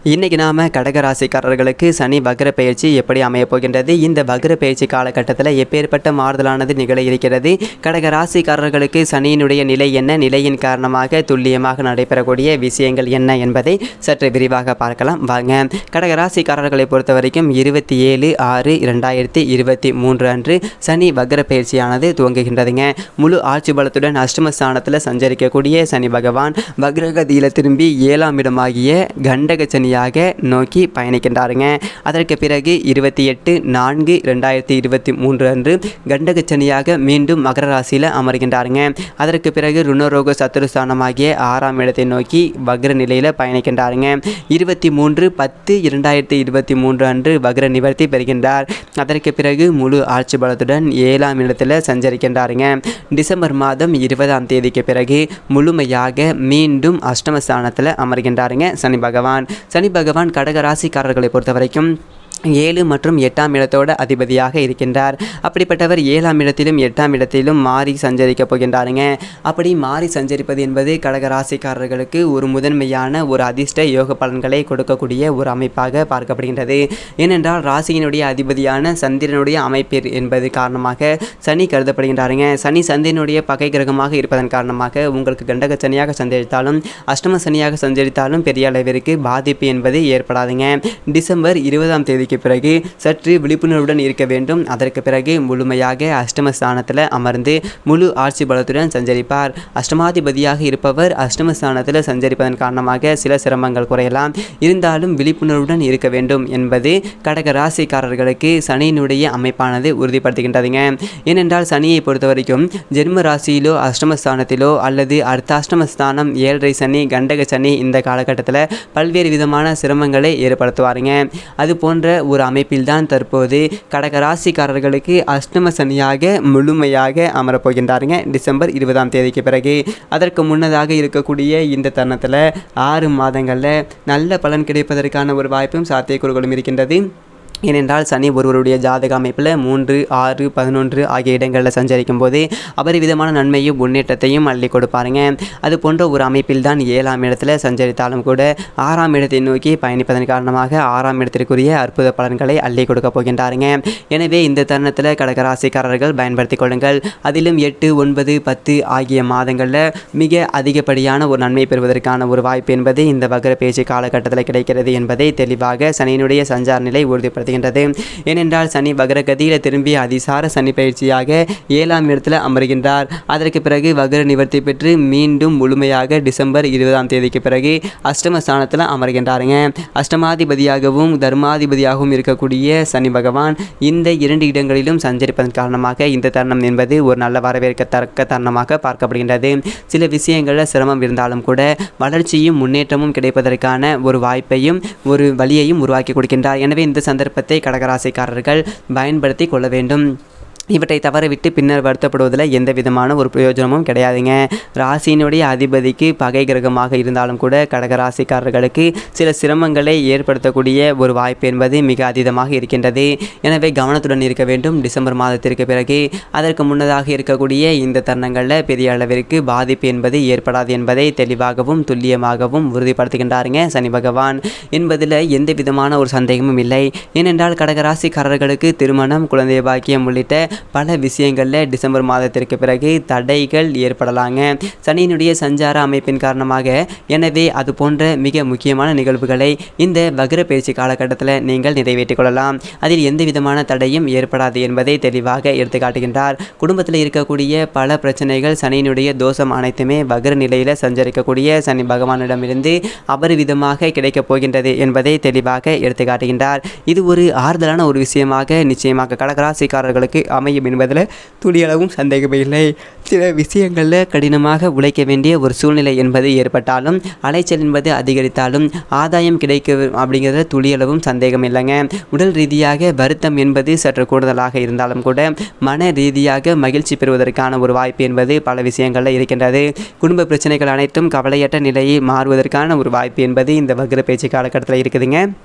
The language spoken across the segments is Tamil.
இன்னைக்கு நாம கடகராசிக்காரர்களுக்கு சனி வக்ர பயிற்சி எப்படி அமையப் போகின்றது இந்த வக்ர பயிற்சி காலகட்டத்தில் எப்பேற்பட்ட மாறுதலானது நிகழ இருக்கிறது கடகராசிக்காரர்களுக்கு சனியினுடைய நிலை என்ன நிலையின் காரணமாக துல்லியமாக நடைபெறக்கூடிய விஷயங்கள் என்ன என்பதை சற்று விரிவாக பார்க்கலாம் வாங்க கடகராசிக்காரர்களை பொறுத்த வரைக்கும் இருபத்தி ஏழு ஆறு இரண்டாயிரத்தி இருபத்தி மூன்று அன்று சனி வக்ர பயிற்சியானது துவங்குகின்றதுங்க முழு ஆட்சி பலத்துடன் அஷ்டமஸ்தானத்தில் சஞ்சரிக்கக்கூடிய சனி பகவான் வக்ரகதியில் திரும்பி ஏழாம் இடமாகிய கண்டக சனியாக நோக்கி பயணிக்கின்றாருங்க அதற்கு பிறகு இருபத்தி எட்டு நான்கு ரெண்டாயிரத்தி இருபத்தி மூன்று அன்று கண்டக சனியாக மீண்டும் மகர ராசியில் அமர்கின்றாருங்க அதற்கு பிறகு ருணரோக சத்துருஸ்தானமாகிய ஆறாம் இடத்தை நோக்கி வக்ர நிலையில் பயணிக்கின்றாருங்க இருபத்தி மூன்று பத்து இரண்டாயிரத்தி இருபத்தி மூன்று அன்று வக்ர நிவர்த்தி பெறுகின்றார் அதற்கு பிறகு முழு ஆட்சி பலத்துடன் ஏழாம் இடத்துல சஞ்சரிக்கின்றாருங்க டிசம்பர் மாதம் இருபதாம் தேதிக்கு பிறகு முழுமையாக மீண்டும் அஷ்டமஸ்தானத்தில் அமர்கின்றாருங்க சனி பகவான் சனி பகவான் கடக ராசிக்காரர்களை பொறுத்த வரைக்கும் ஏழு மற்றும் எட்டாம் இடத்தோட அதிபதியாக இருக்கின்றார் அப்படிப்பட்டவர் ஏழாம் இடத்திலும் எட்டாம் இடத்திலும் மாறி சஞ்சரிக்க போகின்றாருங்க அப்படி மாறி சஞ்சரிப்பது என்பது கடக ராசிக்காரர்களுக்கு ஒரு முதன்மையான ஒரு அதிர்ஷ்ட யோக பலன்களை கொடுக்கக்கூடிய ஒரு அமைப்பாக பார்க்கப்படுகின்றது ஏனென்றால் ராசியினுடைய அதிபதியான சந்திரனுடைய அமைப்பு என்பது காரணமாக சனி கருதப்படுகின்றாருங்க சனி சந்திரனுடைய பகை கிரகமாக இருப்பதன் காரணமாக உங்களுக்கு கண்டக சனியாக சஞ்சரித்தாலும் அஷ்டம சனியாக சஞ்சரித்தாலும் பெரிய அளவிற்கு பாதிப்பு என்பது ஏற்படாதுங்க டிசம்பர் இருபதாம் தேதிக்கு பிறகு சற்று விழிப்புணர்வுடன் இருக்க வேண்டும் அதற்கு பிறகு முழுமையாக அஷ்டமஸ்தானத்தில் அமர்ந்து முழு ஆட்சி பலத்துடன் சஞ்சரிப்பார் அஷ்டமாதிபதியாக இருப்பவர் அஷ்டமஸ்தானத்தில் சஞ்சரிப்பதன் காரணமாக சில சிரமங்கள் குறையலாம் இருந்தாலும் விழிப்புணர்வுடன் இருக்க வேண்டும் என்பது கடக ராசிக்காரர்களுக்கு சனியினுடைய அமைப்பானது உறுதிப்படுத்துகின்றதுங்க ஏனென்றால் சனியை பொறுத்த வரைக்கும் ஜென்ம ராசியிலோ அஷ்டமஸ்தானத்திலோ அல்லது அர்த்தாஷ்டமஸ்தானம் ஏழரை சனி கண்டக சனி இந்த காலகட்டத்தில் பல்வேறு விதமான சிரமங்களை ஏற்படுத்துவாருங்க அது போன்ற ஒரு அமைப்பில்தான் தற்போது கடக ராசிக்காரர்களுக்கு அஷ்டம சனியாக முழுமையாக அமரப்போகின்றாருங்க டிசம்பர் இருபதாம் தேதிக்கு பிறகு அதற்கு முன்னதாக இருக்கக்கூடிய இந்த தருணத்தில் ஆறு மாதங்களில் நல்ல பலன் கிடைப்பதற்கான ஒரு வாய்ப்பும் சாத்தியக்கூறுகளும் இருக்கின்றது ஏனென்றால் சனி ஒருவருடைய ஜாதக அமைப்பில் மூன்று ஆறு பதினொன்று ஆகிய இடங்களில் சஞ்சரிக்கும் போது அபரிவிதமான நன்மையும் முன்னேற்றத்தையும் அள்ளி கொடுப்பாருங்க அது போன்ற ஒரு அமைப்பில் தான் ஏழாம் இடத்துல சஞ்சரித்தாலும் கூட ஆறாம் இடத்தை நோக்கி பயணிப்பதன் காரணமாக ஆறாம் இடத்திற்குரிய அற்புத பலன்களை அள்ளி கொடுக்க போகின்றாருங்க எனவே இந்த தருணத்தில் கடகராசிக்காரர்கள் பயன்படுத்திக் கொள்ளுங்கள் அதிலும் எட்டு ஒன்பது பத்து ஆகிய மாதங்களில் மிக அதிகப்படியான ஒரு நன்மை பெறுவதற்கான ஒரு வாய்ப்பு என்பது இந்த வக்ர பேச்சு காலகட்டத்தில் கிடைக்கிறது என்பதை தெளிவாக சனியினுடைய சஞ்சார நிலை உறுதிப்படுத்துகிறது ஏனென்றால் சனி வக்ரகதியில் திரும்பி அதிசார சனி பயிற்சியாக ஏழாம் இடத்துல அமர்கின்றார் அதற்கு பிறகு வக்ர நிவர்த்தி பெற்று மீண்டும் முழுமையாக டிசம்பர் இருபதாம் தேதிக்கு பிறகு அஷ்டம ஸ்தானத்தில் அமர்கின்றாருங்க அஷ்டமாதிபதியாகவும் தர்மாதிபதியாகவும் இருக்கக்கூடிய சனி பகவான் இந்த இரண்டு இடங்களிலும் சஞ்சரிப்பதன் காரணமாக இந்த தருணம் என்பது ஒரு நல்ல வரவேற்கத்தக்க தருணமாக பார்க்கப்படுகின்றது சில விஷயங்களில் சிரமம் இருந்தாலும் கூட வளர்ச்சியும் முன்னேற்றமும் கிடைப்பதற்கான ஒரு வாய்ப்பையும் ஒரு வழியையும் உருவாக்கி கொடுக்கின்றார் எனவே இந்த சந்தர்ப்பத்தை கடகராசிக்காரர்கள் பயன்படுத்தி கொள்ள வேண்டும் இவற்றை தவறவிட்டு பின்னர் வருத்தப்படுவதில் எந்த விதமான ஒரு பிரயோஜனமும் கிடையாதுங்க ராசியினுடைய அதிபதிக்கு பகை கிரகமாக இருந்தாலும் கூட கடகராசிக்காரர்களுக்கு சில சிரமங்களை ஏற்படுத்தக்கூடிய ஒரு வாய்ப்பு என்பது மிக அதீதமாக இருக்கின்றது எனவே கவனத்துடன் இருக்க வேண்டும் டிசம்பர் மாதத்திற்கு பிறகு அதற்கு முன்னதாக இருக்கக்கூடிய இந்த தருணங்களில் பெரிய அளவிற்கு பாதிப்பு என்பது ஏற்படாது என்பதை தெளிவாகவும் துல்லியமாகவும் உறுதிப்படுத்துகின்றாருங்க சனி பகவான் என்பதில் எந்த விதமான ஒரு சந்தேகமும் இல்லை ஏனென்றால் கடகராசிக்காரர்களுக்கு திருமணம் குழந்தை பாக்கியம் உள்ளிட்ட பல விஷயங்களில் டிசம்பர் மாதத்திற்கு பிறகு தடைகள் ஏற்படலாங்க சனியினுடைய சஞ்சார அமைப்பின் காரணமாக எனவே அது போன்ற மிக முக்கியமான நிகழ்வுகளை இந்த வக்ர பயிற்சி காலகட்டத்தில் நீங்கள் நிறைவேற்றிக் கொள்ளலாம் அதில் எந்த விதமான தடையும் ஏற்படாது என்பதை தெளிவாக எடுத்து காட்டுகின்றார் குடும்பத்தில் இருக்கக்கூடிய பல பிரச்சனைகள் சனியினுடைய தோஷம் அனைத்துமே வக்ர நிலையில் சஞ்சரிக்கக்கூடிய சனி பகவானிடமிருந்து அபரிவிதமாக கிடைக்கப் போகின்றது என்பதை தெளிவாக எடுத்து காட்டுகின்றார் இது ஒரு ஆறுதலான ஒரு விஷயமாக நிச்சயமாக கடகராசிக்காரர்களுக்கு அமையும் என்பதில் துளியளவும் சந்தேகமே இல்லை சில விஷயங்களில் கடினமாக உழைக்க வேண்டிய ஒரு சூழ்நிலை என்பது ஏற்பட்டாலும் அலைச்சல் என்பது அதிகரித்தாலும் ஆதாயம் கிடைக்க அப்படிங்கிறதுல துளியளவும் சந்தேகம் இல்லைங்க உடல் ரீதியாக வருத்தம் என்பது சற்று கூடுதலாக இருந்தாலும் கூட மன ரீதியாக மகிழ்ச்சி பெறுவதற்கான ஒரு வாய்ப்பு என்பது பல விஷயங்களில் இருக்கின்றது குடும்ப பிரச்சனைகள் அனைத்தும் கவலையற்ற நிலையை மாறுவதற்கான ஒரு வாய்ப்பு என்பது இந்த வக்ர பேச்சு காலகட்டத்தில் இருக்குதுங்க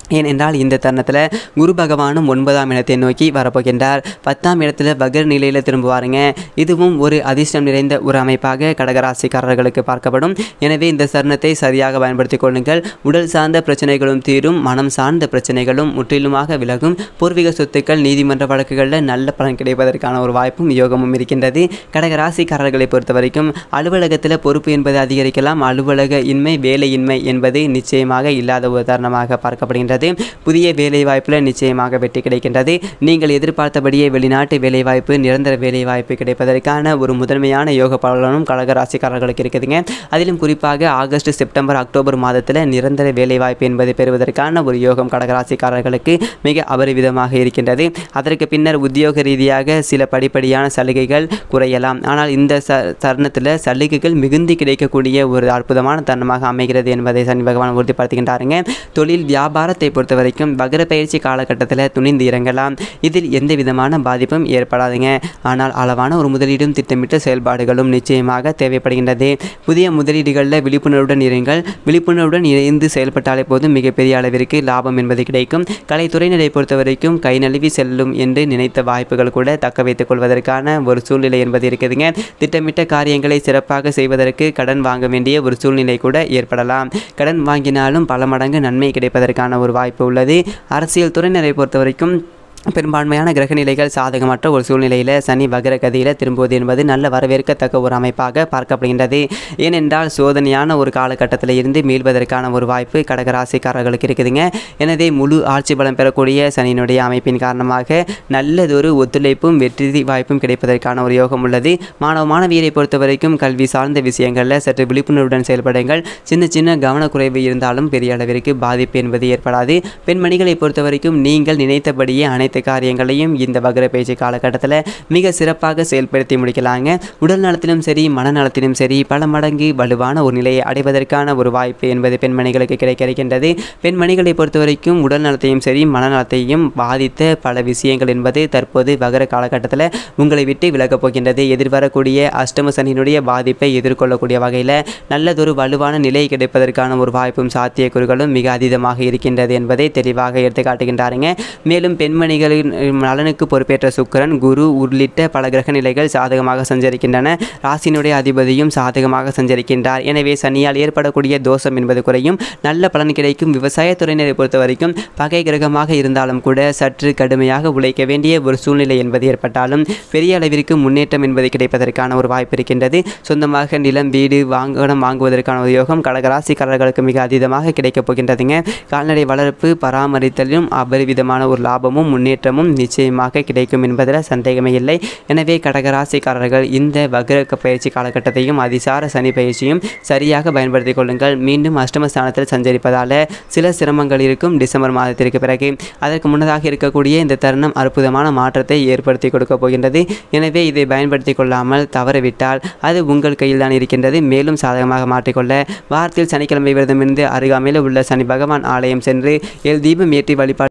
ஏனென்றால் இந்த தருணத்தில் குரு பகவானும் ஒன்பதாம் இடத்தை நோக்கி வரப்போகின்றார் பத்தாம் இடத்துல வகர் நிலையில் திரும்புவாருங்க இதுவும் ஒரு அதிர்ஷ்டம் நிறைந்த ஒரு அமைப்பாக கடகராசிக்காரர்களுக்கு பார்க்கப்படும் எனவே இந்த தருணத்தை சரியாக பயன்படுத்திக் கொள்ளுங்கள் உடல் சார்ந்த பிரச்சனைகளும் தீரும் மனம் சார்ந்த பிரச்சனைகளும் முற்றிலுமாக விலகும் பூர்வீக சொத்துக்கள் நீதிமன்ற வழக்குகளில் நல்ல பலன் கிடைப்பதற்கான ஒரு வாய்ப்பும் யோகமும் இருக்கின்றது கடகராசிக்காரர்களை பொறுத்த வரைக்கும் அலுவலகத்தில் பொறுப்பு என்பது அதிகரிக்கலாம் அலுவலக இன்மை வேலையின்மை என்பது நிச்சயமாக இல்லாத ஒரு தருணமாக பார்க்கப்படுகின்றது புதிய வேலைவாய்ப்பில் நிச்சயமாக வெற்றி கிடைக்கின்றது நீங்கள் எதிர்பார்த்தபடியே வெளிநாட்டு வேலைவாய்ப்பு நிரந்தர வேலைவாய்ப்பு கிடைப்பதற்கான ஒரு முதன்மையான யோக பலனும் கடகராசிக்காரர்களுக்கு இருக்குதுங்க அதிலும் குறிப்பாக ஆகஸ்ட் செப்டம்பர் அக்டோபர் மாதத்தில் நிரந்தர வேலைவாய்ப்பு என்பதை பெறுவதற்கான ஒரு யோகம் கடகராசிக்காரர்களுக்கு மிக அபரிவிதமாக இருக்கின்றது அதற்கு பின்னர் உத்தியோக ரீதியாக சில படிப்படியான சலுகைகள் குறையலாம் ஆனால் இந்த ச தருணத்தில் சலுகைகள் மிகுந்து கிடைக்கக்கூடிய ஒரு அற்புதமான தருணமாக அமைகிறது என்பதை சனி பகவான் உறுதிப்படுத்துகின்றாருங்க தொழில் வியாபாரத்தை பொறுத்த வரைக்கும் வக்ர பயிற்சி காலகட்டத்தில் துணிந்து இறங்கலாம் இதில் எந்த விதமான பாதிப்பும் ஏற்படாதுங்க ஆனால் அளவான ஒரு முதலீடும் திட்டமிட்ட செயல்பாடுகளும் நிச்சயமாக தேவைப்படுகின்றது புதிய முதலீடுகளில் விழிப்புணர்வுடன் இருங்கள் விழிப்புணர்வுடன் இணைந்து செயல்பட்டாலே போதும் மிகப்பெரிய அளவிற்கு லாபம் என்பது கிடைக்கும் கலைத்துறையினரை பொறுத்த வரைக்கும் கை நழுவி செல்லும் என்று நினைத்த வாய்ப்புகள் கூட தக்க வைத்துக் கொள்வதற்கான ஒரு சூழ்நிலை என்பது இருக்குதுங்க திட்டமிட்ட காரியங்களை சிறப்பாக செய்வதற்கு கடன் வாங்க வேண்டிய ஒரு சூழ்நிலை கூட ஏற்படலாம் கடன் வாங்கினாலும் பல மடங்கு நன்மை கிடைப்பதற்கான ஒரு வாய்ப்பு உள்ளது அரசியல் துறையினரை பொறுத்த வரைக்கும் பெரும்பான்மையான கிரகநிலைகள் சாதகமற்ற ஒரு சூழ்நிலையில் சனி வக்ர கதியில் திரும்புவது என்பது நல்ல வரவேற்கத்தக்க ஒரு அமைப்பாக பார்க்கப்படுகின்றது ஏனென்றால் சோதனையான ஒரு காலகட்டத்தில் இருந்து மீள்வதற்கான ஒரு வாய்ப்பு கடகராசிக்காரர்களுக்கு இருக்குதுங்க எனவே முழு ஆட்சி பலம் பெறக்கூடிய சனியினுடைய அமைப்பின் காரணமாக நல்லதொரு ஒத்துழைப்பும் வெற்றி வாய்ப்பும் கிடைப்பதற்கான ஒரு யோகம் உள்ளது மாணவ மாணவியரை பொறுத்த வரைக்கும் கல்வி சார்ந்த விஷயங்களில் சற்று விழிப்புணர்வுடன் செயல்படுங்கள் சின்ன சின்ன கவனக்குறைவு இருந்தாலும் பெரிய அளவிற்கு பாதிப்பு என்பது ஏற்படாது பெண்மணிகளை பொறுத்த வரைக்கும் நீங்கள் நினைத்தபடியே அனைத்து காரியங்களையும் இந்த வக்ர பயிற்சி காலகட்டத்தில் மிக சிறப்பாக செயல்படுத்தி முடிக்கலாங்க உடல் நலத்திலும் சரி மனநலத்திலும் சரி பல மடங்கு வலுவான ஒரு நிலையை அடைவதற்கான ஒரு வாய்ப்பு என்பது பெண்மணிகளுக்கு கிடைக்க இருக்கின்றது பெண்மணிகளை பொறுத்த வரைக்கும் உடல் நலத்தையும் சரி மனநலத்தையும் பாதித்த பல விஷயங்கள் என்பது தற்போது வகர காலகட்டத்தில் உங்களை விட்டு விலகப் போகின்றது எதிர்வரக்கூடிய அஷ்டம சனியினுடைய பாதிப்பை எதிர்கொள்ளக்கூடிய வகையில் நல்லதொரு வலுவான நிலை கிடைப்பதற்கான ஒரு வாய்ப்பும் சாத்தியக்கூறுகளும் மிக அதீதமாக இருக்கின்றது என்பதை தெளிவாக எடுத்து காட்டுகின்றாருங்க மேலும் பெண்மணிகளின் நலனுக்கு பொறுப்பேற்ற சுக்கிரன் குரு உள்ளிட்ட பல கிரக நிலைகள் சாதகமாக சஞ்சரிக்கின்றன ராசியினுடைய அதிபதியும் சாதகமாக சஞ்சரிக்கின்றார் எனவே சனியால் ஏற்படக்கூடிய தோஷம் என்பது குறையும் நல்ல பலன் கிடைக்கும் விவசாயத்துறையினரை பொறுத்த வரைக்கும் பகை கிரகமாக இருந்தாலும் கூட சற்று கடுமையாக உழைக்க வேண்டிய ஒரு சூழ்நிலை என்பது ஏற்பட்டாலும் பெரிய அளவிற்கு முன்னேற்றம் என்பது கிடைப்பதற்கான ஒரு வாய்ப்பு இருக்கின்றது சொந்தமாக நிலம் வீடு வாங்கனம் வாங்குவதற்கான ஒரு யோகம் கடகராசிக்காரர்களுக்கு மிக அதீதமாக கிடைக்கப் போகின்றதுங்க கால்நடை வளர்ப்பு பராமரித்தலும் அபரிவிதமான ஒரு லாபமும் முன்னேற்றமும் நிச்சயமாக கிடைக்கும் என்பதில் சந்தேகமே இல்லை எனவே கடகராசிக்காரர்கள் இந்த வக்ர பயிற்சி காலகட்டத்தையும் அதிசார சனி பயிற்சியும் சரியாக பயன்படுத்திக் கொள்ளுங்கள் மீண்டும் அஷ்டமஸ்தானத்தில் சஞ்சரிப்பதால் சில சிரமங்கள் இருக்கும் டிசம்பர் மாதத்திற்கு பிறகு அதற்கு முன்னதாக இருக்கக்கூடிய இந்த தருணம் அற்புதமான மாற்றத்தை ஏற்படுத்தி கொடுக்க போகின்றது எனவே இதை பயன்படுத்தி கொள்ளாமல் தவறவிட்டால் அது உங்கள் கையில் தான் இருக்கின்றது மேலும் சாதகமாக மாற்றிக்கொள்ள வாரத்தில் சனிக்கிழமை விரதமிருந்து அருகாமையில் உள்ள சனி பகவான் ஆலயம் சென்று ஏழு தீபம் ஏற்றி வழிபாடு